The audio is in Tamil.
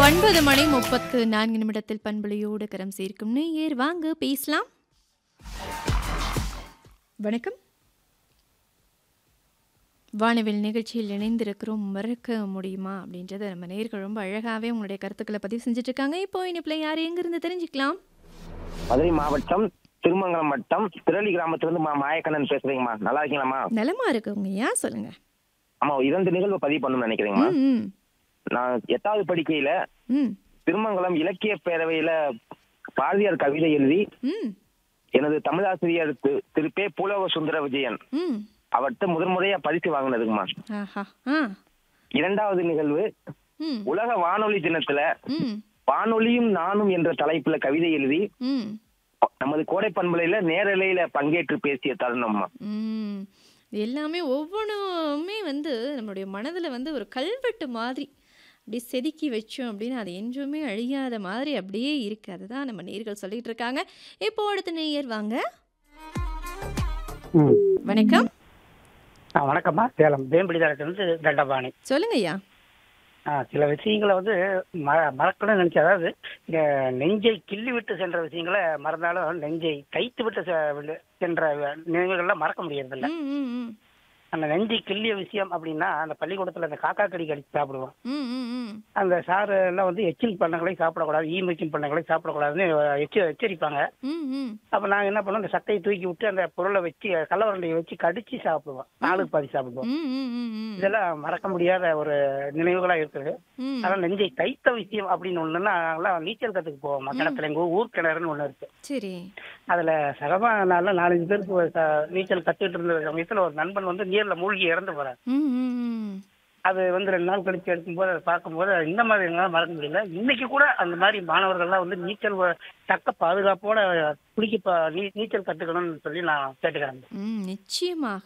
ஒன்பது மணி முப்பத்து நான்கு நிமிடத்தில் பண்புலியோடு கரம் சேர்க்கும் நேயர் வாங்க பேசலாம் வணக்கம் வானவில் நிகழ்ச்சியில் இணைந்திருக்கிறோம் மறக்க முடியுமா அப்படின்றத நம்ம நேர்கள் ரொம்ப அழகாகவே உங்களுடைய கருத்துக்களை பதிவு செஞ்சுட்டு இருக்காங்க இப்போ இனிப்பில் யார் எங்கிருந்து தெரிஞ்சுக்கலாம் மதுரை மாவட்டம் திருமங்கலம் வட்டம் திரளி கிராமத்திலிருந்து மா மாயக்கண்ணன் பேசுறீங்கம்மா நல்லா இருக்கீங்களாம்மா நலமா இருக்குங்க ஏன் சொல்லுங்க ஆமா இரண்டு நிகழ்வு பதிவு பண்ணணும்னு நினைக்கிறீங்கம்மா ம் ம் நான் எட்டாவது படிக்கையில ம் திருமங்கலம் இலக்கிய பேரவையில பாரதியார் கவிதை எழுதி ம் எனது தமிழாசிரியர் திரு- திரு பே பூலோக சுந்தர விஜயன் ம் அவர்கிட்ட முதல் முறையா பரிசு வாங்கினதுக்குமா ஆஹா ஆ இரண்டாவது நிகழ்வு ம் உலக வானொலி தினத்துல ம் வானொலியும் நானும் என்ற தலைப்புல கவிதை எழுதி ம் நமது கோடை பண்பலையில நேரலையில பங்கேற்று பேசிய தருணம்மா ம். இது எல்லாமே ஒவ்வொன்றுமே வந்து நம்மளுடைய மனதில் வந்து ஒரு கல்வெட்டு மாதிரி அப்படியே செதுக்கி வச்சோம் அப்படின்னு அது என்றுமே அழியாத மாதிரி அப்படியே இருக்கு அதுதான் நம்ம நேர்கள் சொல்லிட்டு இருக்காங்க இப்போ அடுத்த நேயர் வாங்க ம். வணக்கம் ஆ வணக்கம்மா சேலம் வேம்பிடிதாரத்திலிருந்து தண்டபாணி சொல்லுங்க ஐயா ஆ சில விஷயங்களை வந்து ம மறக்கணும்னு நினைச்சா அதாவது இந்த நெஞ்சை கிள்ளி விட்டு சென்ற விஷயங்களை மறந்தாலும் நெஞ்சை தைத்து விட்டு செ- சென்ற நினைவுகள்லாம் மறக்க முடியறதில்ல ம் ம் ம் அந்த நெஞ்சை கிள்ளிய விஷயம் அப்படின்னா அந்த பள்ளிக்கூடத்துல அந்த காக்கா கடி கடிச்சு சாப்பிடுவோம் ம் ம் ம் அந்த சாரு எல்லாம் வந்து எச்சில் பண்ணங்களை சாப்பிடக்கூடாது ஈ மச்சில் பண்ணங்களை சாப்பிடக்கூடாதுன்னு எச்ச எச்சரிப்பாங்க ம் ம் அப்ப நாங்க என்ன பண்ணோம் அந்த சட்டையை தூக்கி விட்டு அந்த பொருளை வச்சு கல்லவரண்டையை வச்சு கடிச்சு சாப்பிடுவோம் நாளுக்கு பாதி சாப்பிடுவோம் ம் ம் ம் ம் இதெல்லாம் மறக்க முடியாத ஒரு நினைவுகளா இருக்குது ம் ஆனா நெஞ்சை தைத்த விஷயம் அப்படின்னு ஒண்ணுன்னா நாங்கெல்லாம் நீச்சல் கத்துக்கு போவோம் கிணத்துல எங்க ஊர் கிணறுன்னு ஒண்ணு இருக்கு சரி அதுல சகமா நாள்ல நாலஞ்சு பேருக்கு ஒரு ச- நீச்சல் கத்துக்கிட்டு இருந்த சமயத்துல ஒரு நண்பன் வந்து நீர்ல மூழ்கி இறந்து போறாரு ம் ம் ம் அது வந்து ரெண்டு நாள் கழிச்சு எடுக்கும்போது அதை பார்க்கும்போது இந்த மாதிரி எங்களால மறக்க முடியல இன்னைக்கு கூட அந்த மாதிரி மாணவர்கள்லாம் வந்து நீச்சல் வ- தக்க பாதுகாப்போட குளிக்க ப- நீ- நீச்சல் கத்துக்கணும்னு சொல்லி நான் கேட்டுக்கிறேன் ம் நிச்சயமாக